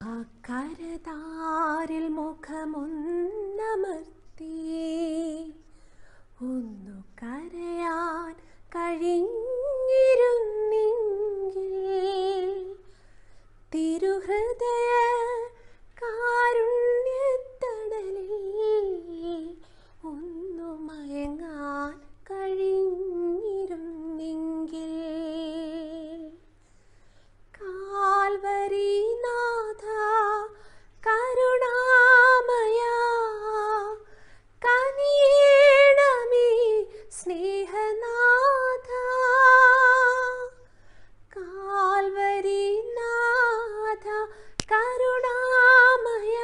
കരതാരിൽ മുഖമൊന്നമർത്തി ഒന്നു കരയാൻ കഴിഞ്ഞിരുന്നെങ്കിൽ തിരുഹൃദയ കാരുണ്യത്തണലിൽ ഒന്നു മയങ്ങാൻ കഴിഞ്ഞിരുന്നെങ്കിൽ കാൽവരി നാഥ കരുണാമയ കനിയേണമേ സ്നേഹനാഥ കാൽവരി നാഥ കരുണാമയ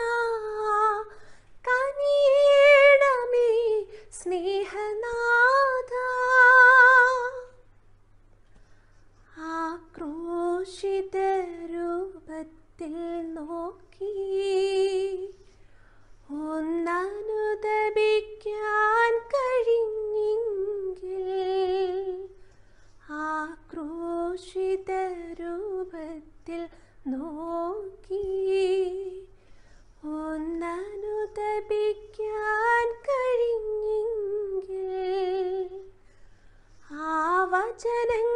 കനിയേണമേ സ്നേഹനാഥ ആക്രോശിത രൂപത്തിൽ നോക്കി ഒന്നനുദപിക്കാൻ കഴിഞ്ഞെങ്കിൽ ആക്രോശിത രൂപത്തിൽ നോക്കി ഒന്നനുദപിക്കാൻ കഴിഞ്ഞെങ്കിൽ ആ വചനങ്ങൾ